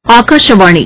ஆகாஷவாணி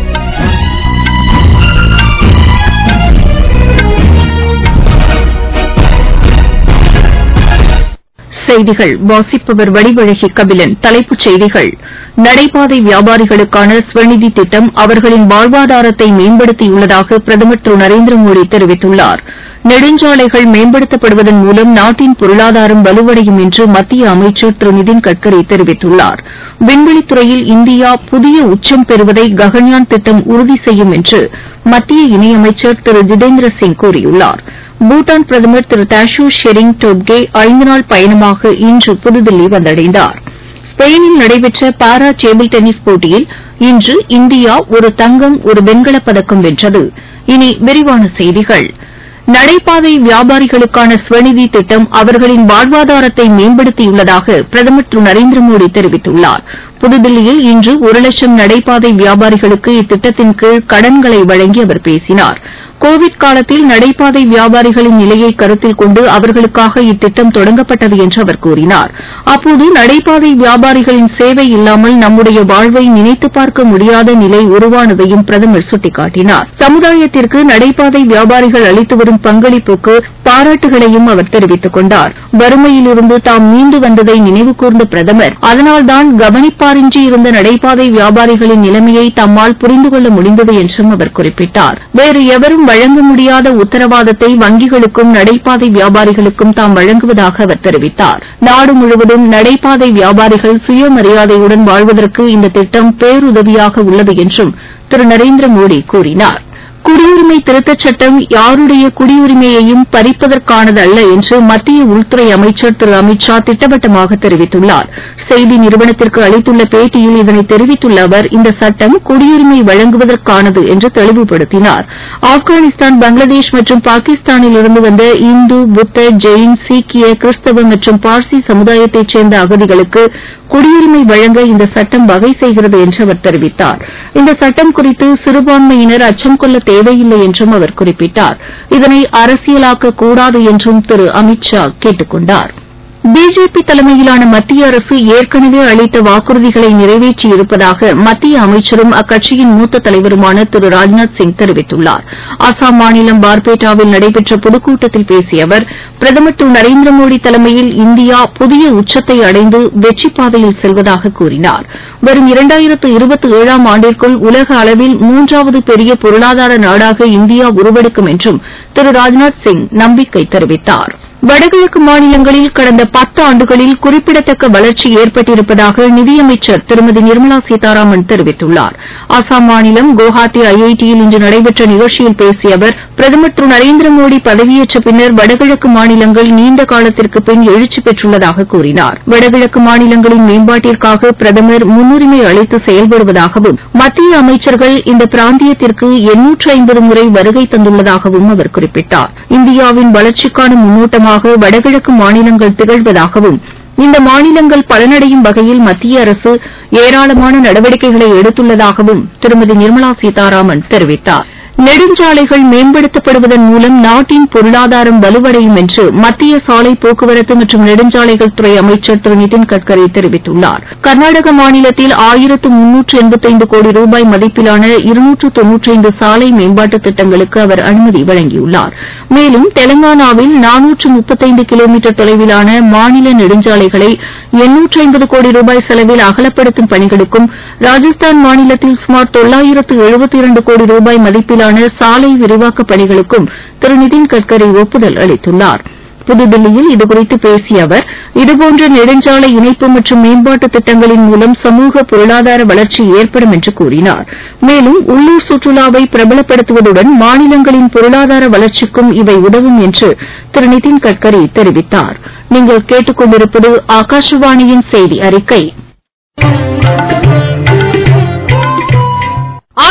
செய்திகள் வாசிப்பவர் வடிவழகி கபிலன் தலைப்புச் செய்திகள் நடைபாதை வியாபாரிகளுக்கான ஸ்வநிதி திட்டம் அவர்களின் வாழ்வாதாரத்தை மேம்படுத்தியுள்ளதாக பிரதமர் திரு நரேந்திர மோடி தெரிவித்துள்ளார் நெடுஞ்சாலைகள் மேம்படுத்தப்படுவதன் மூலம் நாட்டின் பொருளாதாரம் வலுவடையும் என்று மத்திய அமைச்சர் திரு நிதின் கட்கரி தெரிவித்துள்ளார் விண்வெளித்துறையில் இந்தியா புதிய உச்சம் பெறுவதை ககன்யான் திட்டம் உறுதி செய்யும் என்று மத்திய இணையமைச்சர் திரு ஜிதேந்திர சிங் கூறியுள்ளார் பூட்டான் பிரதமர் திரு தாஷோ ஷெரிங் டோப்கே ஐந்து நாள் பயணமாக இன்று புதுதில்லி வந்தடைந்தார் ஸ்பெயினில் நடைபெற்ற பாரா டேபிள் டென்னிஸ் போட்டியில் இன்று இந்தியா ஒரு தங்கம் ஒரு வெண்கலப் பதக்கம் வென்றது இனி விரிவான செய்திகள் நடைபாதை வியாபாரிகளுக்கான ஸ்வநிதி திட்டம் அவர்களின் வாழ்வாதாரத்தை மேம்படுத்தியுள்ளதாக பிரதமர் திரு நரேந்திர மோடி தெரிவித்துள்ளார் புதுதில்லியில் இன்று ஒரு லட்சம் நடைபாதை வியாபாரிகளுக்கு இத்திட்டத்தின் கீழ் கடன்களை வழங்கி அவர் பேசினார் கோவிட் காலத்தில் நடைபாதை வியாபாரிகளின் நிலையை கருத்தில் கொண்டு அவர்களுக்காக இத்திட்டம் தொடங்கப்பட்டது என்று அவர் கூறினார் அப்போது நடைபாதை வியாபாரிகளின் சேவை இல்லாமல் நம்முடைய வாழ்வை நினைத்துப் பார்க்க முடியாத நிலை உருவானதையும் பிரதமர் சுட்டிக்காட்டினார் சமுதாயத்திற்கு நடைபாதை வியாபாரிகள் அளித்து வரும் பங்களிப்புக்கு பாராட்டுகளையும் அவர் தெரிவித்துக் கொண்டார் வறுமையிலிருந்து தாம் மீண்டு வந்ததை நினைவு கூர்ந்த பிரதமர் அதனால்தான் கவனிப்பாரின்றி இருந்த நடைபாதை வியாபாரிகளின் நிலைமையை தம்மால் புரிந்து கொள்ள முடிந்தது என்றும் அவர் குறிப்பிட்டார் வேறு எவரும் வழங்க முடியாத உத்தரவாதத்தை வங்கிகளுக்கும் நடைபாதை வியாபாரிகளுக்கும் தாம் வழங்குவதாக அவர் தெரிவித்தார் நாடு முழுவதும் நடைபாதை வியாபாரிகள் சுயமரியாதையுடன் வாழ்வதற்கு இந்த திட்டம் பேருதவியாக உள்ளது என்றும் திரு நரேந்திர மோடி கூறினார் குடியுரிமை திருத்தச் சட்டம் யாருடைய குடியுரிமையையும் பறிப்பதற்கானது அல்ல என்று மத்திய உள்துறை அமைச்சர் திரு அமித் ஷா திட்டவட்டமாக தெரிவித்துள்ளார் செய்தி நிறுவனத்திற்கு அளித்துள்ள பேட்டியில் இதனை தெரிவித்துள்ள அவர் இந்த சட்டம் குடியுரிமை வழங்குவதற்கானது என்று தெளிவுபடுத்தினார் ஆப்கானிஸ்தான் பங்களாதேஷ் மற்றும் பாகிஸ்தானிலிருந்து வந்த இந்து புத்த ஜெயின் சீக்கிய கிறிஸ்தவ மற்றும் பார்சி சமுதாயத்தைச் சேர்ந்த அகதிகளுக்கு குடியுரிமை வழங்க இந்த சட்டம் வகை செய்கிறது என்று அவர் தெரிவித்தார் இந்த சட்டம் குறித்து சிறுபான்மையினர் அச்சம் கொள்ள தேவையில்லை என்றும் அவர் குறிப்பிட்டார் இதனை அரசியலாக்க கூடாது என்றும் திரு அமித் ஷா கேட்டுக் கொண்டார் பிஜேபி தலைமையிலான மத்திய அரசு ஏற்கனவே அளித்த வாக்குறுதிகளை நிறைவேற்றியிருப்பதாக மத்திய அமைச்சரும் அக்கட்சியின் மூத்த தலைவருமான திரு ராஜ்நாத் சிங் தெரிவித்துள்ளார் அசாம் மாநிலம் பார்பேட்டாவில் நடைபெற்ற பொதுக்கூட்டத்தில் பேசிய அவர் பிரதமர் திரு நரேந்திர மோடி தலைமையில் இந்தியா புதிய உச்சத்தை அடைந்து வெற்றிப் பாதையில் செல்வதாக கூறினார் வரும் இரண்டாயிரத்து இருபத்தி ஏழாம் ஆண்டிற்குள் உலக அளவில் மூன்றாவது பெரிய பொருளாதார நாடாக இந்தியா உருவெடுக்கும் என்றும் திரு ராஜ்நாத் சிங் நம்பிக்கை தெரிவித்தாா் வடகிழக்கு மாநிலங்களில் கடந்த பத்து ஆண்டுகளில் குறிப்பிடத்தக்க வளர்ச்சி ஏற்பட்டிருப்பதாக நிதியமைச்சர் திருமதி நிர்மலா சீதாராமன் தெரிவித்துள்ளார் அசாம் மாநிலம் குவஹாத்தி ஐஐடியில் இன்று நடைபெற்ற நிகழ்ச்சியில் பேசிய அவர் பிரதமர் திரு நரேந்திர மோடி பதவியேற்ற பின்னர் வடகிழக்கு மாநிலங்கள் நீண்ட காலத்திற்கு பின் எழுச்சி பெற்றுள்ளதாக கூறினார் வடகிழக்கு மாநிலங்களின் மேம்பாட்டிற்காக பிரதமர் முன்னுரிமை அளித்து செயல்படுவதாகவும் மத்திய அமைச்சர்கள் இந்த பிராந்தியத்திற்கு எண்ணூற்று ஐம்பது முறை வருகை தந்துள்ளதாகவும் அவர் குறிப்பிட்டார் இந்தியாவின் வளர்ச்சிக்கான முன்னோட்டமாக காரணமாக வடகிழக்கு மாநிலங்கள் திகழ்வதாகவும் இந்த மாநிலங்கள் பலனடையும் வகையில் மத்திய அரசு ஏராளமான நடவடிக்கைகளை எடுத்துள்ளதாகவும் திருமதி நிர்மலா சீதாராமன் தெரிவித்தார் நெடுஞ்சாலைகள் மேம்படுத்தப்படுவதன் மூலம் நாட்டின் பொருளாதாரம் வலுவடையும் என்று மத்திய சாலை போக்குவரத்து மற்றும் நெடுஞ்சாலைகள் துறை அமைச்சர் திரு நிதின் கட்கரி தெரிவித்துள்ளார் கர்நாடக மாநிலத்தில் ஆயிரத்து முன்னூற்று எண்பத்தைந்து கோடி ரூபாய் மதிப்பிலான இருநூற்று தொன்னூற்றைந்து சாலை மேம்பாட்டுத் திட்டங்களுக்கு அவர் அனுமதி வழங்கியுள்ளார் மேலும் தெலங்கானாவில் நானூற்று முப்பத்தைந்து கிலோமீட்டர் தொலைவிலான மாநில நெடுஞ்சாலைகளை எண்ணூற்று ஐம்பது கோடி ரூபாய் செலவில் அகலப்படுத்தும் பணிகளுக்கும் ராஜஸ்தான் மாநிலத்தில் சுமார் தொள்ளாயிரத்து எழுபத்தி இரண்டு கோடி ரூபாய் மதிப்பிலான மீதான சாலை விரிவாக்கப் பணிகளுக்கும் திரு நிதின் கட்கரி ஒப்புதல் அளித்துள்ளார் புதுதில்லியில் இதுகுறித்து பேசிய அவர் இதுபோன்ற நெடுஞ்சாலை இணைப்பு மற்றும் மேம்பாட்டு திட்டங்களின் மூலம் சமூக பொருளாதார வளர்ச்சி ஏற்படும் என்று கூறினார் மேலும் உள்ளூர் சுற்றுலாவை பிரபலப்படுத்துவதுடன் மாநிலங்களின் பொருளாதார வளர்ச்சிக்கும் இவை உதவும் என்று திரு நிதின் கட்கரி தெரிவித்தார் நீங்கள் கேட்டுக் கொண்டிருப்பது ஆகாஷவாணியின் செய்தி அறிக்கை ஆகாஷ்வாணி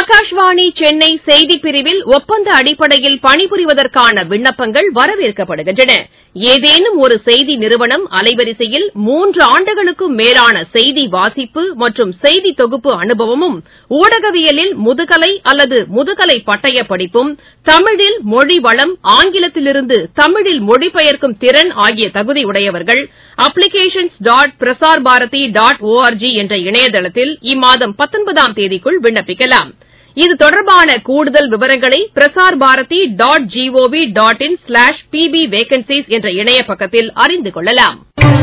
ஆகாஷவாணி சென்னை செய்திப் பிரிவில் ஒப்பந்த அடிப்படையில் பணிபுரிவதற்கான விண்ணப்பங்கள் வரவேற்கப்படுகின்றன ஏதேனும் ஒரு செய்தி நிறுவனம் அலைவரிசையில் மூன்று ஆண்டுகளுக்கும் மேலான செய்தி வாசிப்பு மற்றும் செய்தி தொகுப்பு அனுபவமும் ஊடகவியலில் முதுகலை அல்லது முதுகலை பட்டய படிப்பும் தமிழில் மொழி வளம் ஆங்கிலத்திலிருந்து தமிழில் மொழிபெயர்க்கும் திறன் ஆகிய தகுதியுடையவர்கள் applications dot Prasar Bharati dot ORG என்ற இணையதளத்தில் இம்மாதம் பத்தொன்பதாம் தேதிக்குள் விண்ணப்பிக்கலாம் இது தொடர்பான கூடுதல் விவரங்களை Prasar Bharati dot GOV dot in slash PB vacancies என்ற இணைய பக்கத்தில் அறிந்து கொள்ளலாம்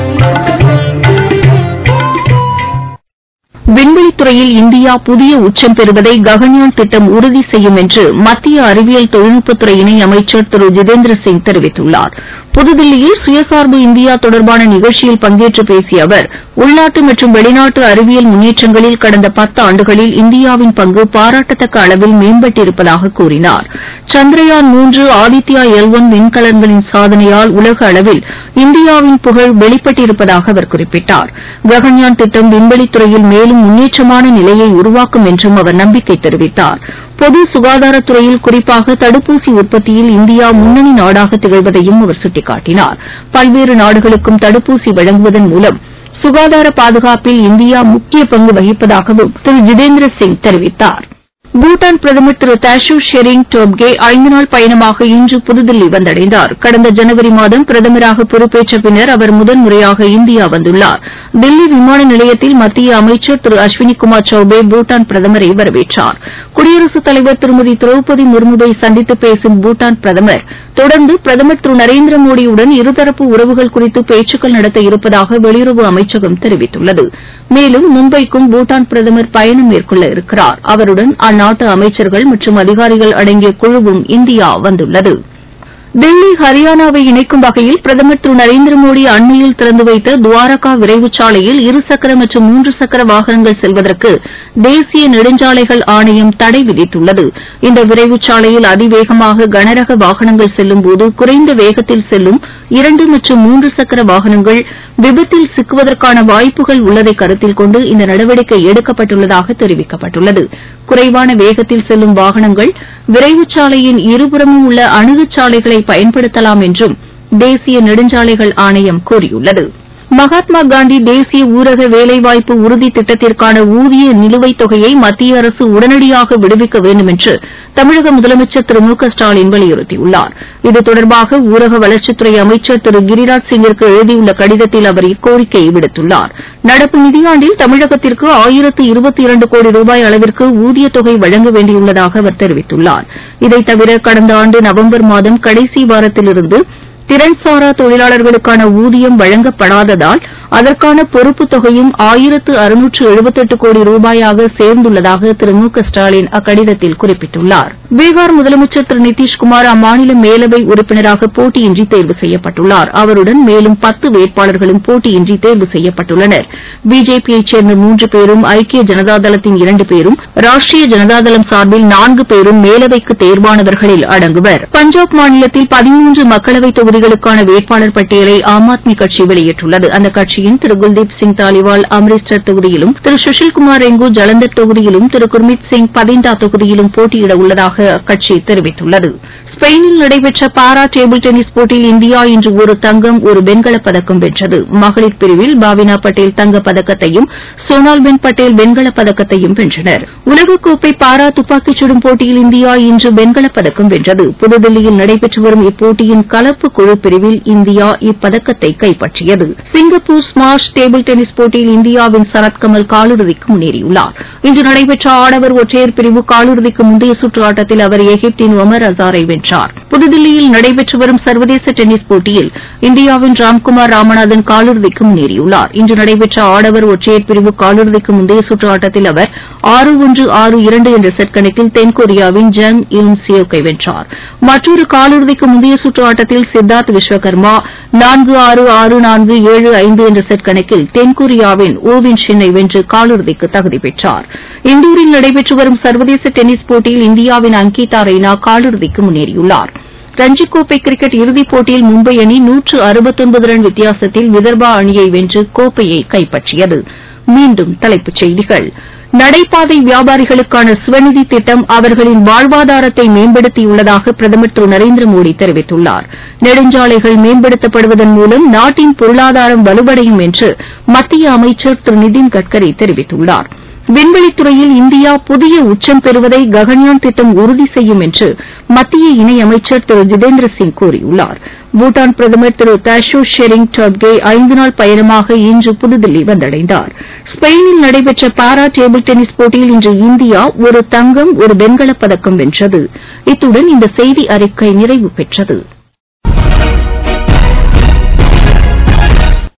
விண்வெளித்துறையில் இந்தியா புதிய உச்சம் பெறுவதை ககன்யான் திட்டம் உறுதி செய்யும் என்று மத்திய அறிவியல் தொழில்நுட்பத்துறை இணை அமைச்சர் திரு ஜிதேந்திர சிங் தெரிவித்துள்ளார் புதுதில்லியில் சுயசார்பு இந்தியா தொடர்பான நிகழ்ச்சியில் பங்கேற்று பேசிய அவர் உள்நாட்டு மற்றும் வெளிநாட்டு அறிவியல் முன்னேற்றங்களில் கடந்த பத்து ஆண்டுகளில் இந்தியாவின் பங்கு பாராட்டத்தக்க அளவில் மேம்பட்டிருப்பதாக கூறினார் சந்திரயான் மூன்று ஆதித்யா எல் ஒன் விண்கலன்களின் சாதனையால் உலக அளவில் இந்தியாவின் புகழ் வெளிப்பட்டிருப்பதாக அவர் குறிப்பிட்டார் ககன்யான் திட்டம் விண்வெளித்துறையில் மேலும் முன்னேற்றமான நிலையை உருவாக்கும் என்றும் அவர் நம்பிக்கை தெரிவித்தார் பொது சுகாதாரத்துறையில் குறிப்பாக தடுப்பூசி உற்பத்தியில் இந்தியா முன்னணி நாடாக திகழ்வதையும் அவர் சுட்டிக்காட்டினார் பல்வேறு நாடுகளுக்கும் தடுப்பூசி வழங்குவதன் மூலம் சுகாதார பாதுகாப்பில் இந்தியா முக்கிய பங்கு வகிப்பதாகவும் திரு ஜிதேந்திர சிங் தெரிவித்தார் பூட்டான் பிரதமர் திரு தாஷு ஷெரிங் டோப்கே ஐந்து நாள் பயணமாக இன்று புதுதில்லி வந்தடைந்தார் கடந்த ஜனவரி மாதம் பிரதமராக பொறுப்பேற்ற பின்னர் அவர் முதன்முறையாக இந்தியா வந்துள்ளார் தில்லி விமான நிலையத்தில் மத்திய அமைச்சர் திரு அஸ்வினி குமார் சௌபே பூட்டான் பிரதமரை வரவேற்றார் குடியரசுத் தலைவர் திருமதி திரௌபதி முர்முவை சந்தித்து பேசும் பூட்டான் பிரதமர் தொடர்ந்து பிரதமர் திரு நரேந்திர மோடியுடன் இருதரப்பு உறவுகள் குறித்து பேச்சுக்கள் நடத்த இருப்பதாக வெளியுறவு அமைச்சகம் தெரிவித்துள்ளது மேலும் மும்பைக்கும் பூட்டான் பிரதமர் பயணம் மேற்கொள்ள இருக்கிறார் அவருடன் அந்நாட்டு அமைச்சர்கள் மற்றும் அதிகாரிகள் அடங்கிய குழுவும் இந்தியா வந்துள்ளது தில்லி ஹரியானாவை இணைக்கும் வகையில் பிரதமர் திரு நரேந்திர மோடி அண்மையில் திறந்து வைத்த துவாரகா விரைவுச் சாலையில் இருசக்கர மற்றும் மூன்று சக்கர வாகனங்கள் செல்வதற்கு தேசிய நெடுஞ்சாலைகள் ஆணையம் தடை விதித்துள்ளது இந்த விரைவுச் சாலையில் அதிவேகமாக கனரக வாகனங்கள் செல்லும்போது குறைந்த வேகத்தில் செல்லும் இரண்டு மற்றும் மூன்று சக்கர வாகனங்கள் விபத்தில் சிக்குவதற்கான வாய்ப்புகள் உள்ளதை கருத்தில் கொண்டு இந்த நடவடிக்கை எடுக்கப்பட்டுள்ளதாக தெரிவிக்கப்பட்டுள்ளது குறைவான வேகத்தில் செல்லும் வாகனங்கள் விரைவுச் சாலையின் இருபுறமும் உள்ள அணுகுச்சாலைகளை பயன்படுத்தலாம் என்றும் தேசிய நெடுஞ்சாலைகள் ஆணையம் கூறியுள்ளது மகாத்மா காந்தி தேசிய ஊரக வேலைவாய்ப்பு உறுதி திட்டத்திற்கான ஊதிய நிலுவைத் தொகையை மத்திய அரசு உடனடியாக விடுவிக்க வேண்டும் என்று தமிழக முதலமைச்சர் திரு மு க ஸ்டாலின் வலியுறுத்தியுள்ளார் இது தொடர்பாக ஊரக வளர்ச்சித்துறை அமைச்சர் திரு கிரிராஜ் சிங்கிற்கு எழுதியுள்ள கடிதத்தில் அவர் இக்கோரிக்கையை விடுத்துள்ளார் நடப்பு நிதியாண்டில் தமிழகத்திற்கு ஆயிரத்து இருபத்தி இரண்டு கோடி ரூபாய் அளவிற்கு ஊதியத் தொகை வழங்க வேண்டியுள்ளதாக அவர் தெரிவித்துள்ளார் இதைத் தவிர கடந்த ஆண்டு நவம்பர் மாதம் கடைசி வாரத்திலிருந்து திறன்சாரா தொழிலாளர்களுக்கான ஊதியம் வழங்கப்படாததால் அதற்கான பொறுப்புத் தொகையும் ஆயிரத்து அறுநூற்று எழுபத்தெட்டு கோடி ரூபாயாக சேர்ந்துள்ளதாக திரு மு க ஸ்டாலின் அக்கடிதத்தில் குறிப்பிட்டுள்ளார் பீகார் முதலமைச்சர் திரு நிதிஷ்குமார் அம்மாநில மேலவை உறுப்பினராக போட்டியின்றி தேர்வு செய்யப்பட்டுள்ளார் அவருடன் மேலும் பத்து வேட்பாளர்களும் போட்டியின்றி தேர்வு செய்யப்பட்டுள்ளனர் பிஜேபியைச் சேர்ந்த மூன்று பேரும் ஐக்கிய ஜனதாதளத்தின் இரண்டு பேரும் ராஷ்டிரிய ஜனதாதளம் சார்பில் நான்கு பேரும் மேலவைக்கு தேர்வானவர்களில் அடங்குவர் பஞ்சாப் மாநிலத்தில் பதிமூன்று மக்களவைத் தொகுதிகளுக்கான வேட்பாளர் பட்டியலை ஆம் ஆத்மி கட்சி வெளியிட்டுள்ளது அந்த கட்சியின் திரு குல்தீப் சிங் தாலிவால் அம்ரிஸ்டர் தொகுதியிலும் திரு சுஷில்குமார் ரெங்கு ஜலந்தர் தொகுதியிலும் திரு குர்மித் சிங் பதிண்டா தொகுதியிலும் போட்டியிட உள்ளதாக அக்கட்சி தெரிவித்துள்ளது ஸ்பெயினில் நடைபெற்ற பாரா டேபிள் டென்னிஸ் போட்டியில் இந்தியா இன்று ஒரு தங்கம் ஒரு வெண்கலப் பதக்கம் வென்றது மகளிர் பிரிவில் பாவினா பட்டேல் தங்கப் பதக்கத்தையும் சோனால்பென் பட்டேல் வெண்கலப் பதக்கத்தையும் வென்றனர் உலகக்கோப்பை பாரா துப்பாக்கிச் சுடும் போட்டியில் இந்தியா இன்று வெண்கலப் பதக்கம் வென்றது புதுதில்லியில் நடைபெற்று வரும் இப்போட்டியின் கலப்பு குழு பிரிவில் இந்தியா இப்பதக்கத்தை கைப்பற்றியது சிங்கப்பூர் ஸ்மாஷ் டேபிள் டென்னிஸ் போட்டியில் இந்தியாவின் சரத்கமல் காலிறுதிக்கு முன்னேறியுள்ளார் இன்று நடைபெற்ற ஆடவர் ஒற்றையர் பிரிவு காலிறுதிக்கு முந்தைய சுற்று ஆட்டத்தில் அவர் எகிப்தின் ஒமர் அசாரை வென்றார் புதுதில்லியில் நடைபெற்று வரும் சர்வதேச டென்னிஸ் போட்டியில் இந்தியாவின் ராம்குமார் ராமநாதன் காலிறுதிக்கு முன்னேறியுள்ளார் இன்று நடைபெற்ற ஆடவர் ஒற்றையர் பிரிவு காலிறுதிக்கு முந்தைய சுற்று ஆட்டத்தில் அவர் ஆறு ஒன்று ஆறு இரண்டு என்ற செட் கணக்கில் தென்கொரியாவின் ஜங் யூன் சியோக்கை வென்றார் மற்றொரு காலிறுதிக்கு முந்தைய சுற்று ஆட்டத்தில் சித்தார்த் விஸ்வகர்மா நான்கு ஆறு ஆறு நான்கு ஏழு ஐந்து என்ற செட் கணக்கில் தென்கொரியாவின் ஓவின் ஷின்னை வென்று காலிறுதிக்கு தகுதி பெற்றார் இந்தூரில் நடைபெற்று வரும் சர்வதேச டென்னிஸ் போட்டியில் இந்தியாவின் அங்கிதா ரெய்னா காலிறுதிக்கு முன்னேறியுள்ளார் ரஞ்சிக் கோப்பை கிரிக்கெட் இறுதிப் போட்டியில் மும்பை அணி நூற்று அறுபத்தொன்பது ரன் வித்தியாசத்தில் விதர்பா அணியை வென்று கோப்பையை கைப்பற்றியது மீண்டும் தலைப்புச் செய்திகள் நடைபாதை வியாபாரிகளுக்கான ஸ்வநிதி திட்டம் அவர்களின் வாழ்வாதாரத்தை மேம்படுத்தியுள்ளதாக பிரதமர் திரு நரேந்திர மோடி தெரிவித்துள்ளார் நெடுஞ்சாலைகள் மேம்படுத்தப்படுவதன் மூலம் நாட்டின் பொருளாதாரம் வலுவடையும் என்று மத்திய அமைச்சர் திரு நிதின் கட்கரி தெரிவித்துள்ளார் விண்வெளித்துறையில் இந்தியா புதிய உச்சம் பெறுவதை ககன்யான் திட்டம் உறுதி செய்யும் என்று மத்திய இணையமைச்சர் திரு ஜிதேந்திர சிங் கூறியுள்ளார் பூட்டான் பிரதமர் திரு தாஷோ ஷெரிங் டோப்கே ஐந்து நாள் பயணமாக இன்று புதுதில்லி வந்தடைந்தார் ஸ்பெயினில் நடைபெற்ற பாரா டேபிள் டென்னிஸ் போட்டியில் இன்று இந்தியா ஒரு தங்கம் ஒரு வெண்கலப் பதக்கம் வென்றது இத்துடன் இந்த செய்தி அறிக்கை நிறைவு பெற்றது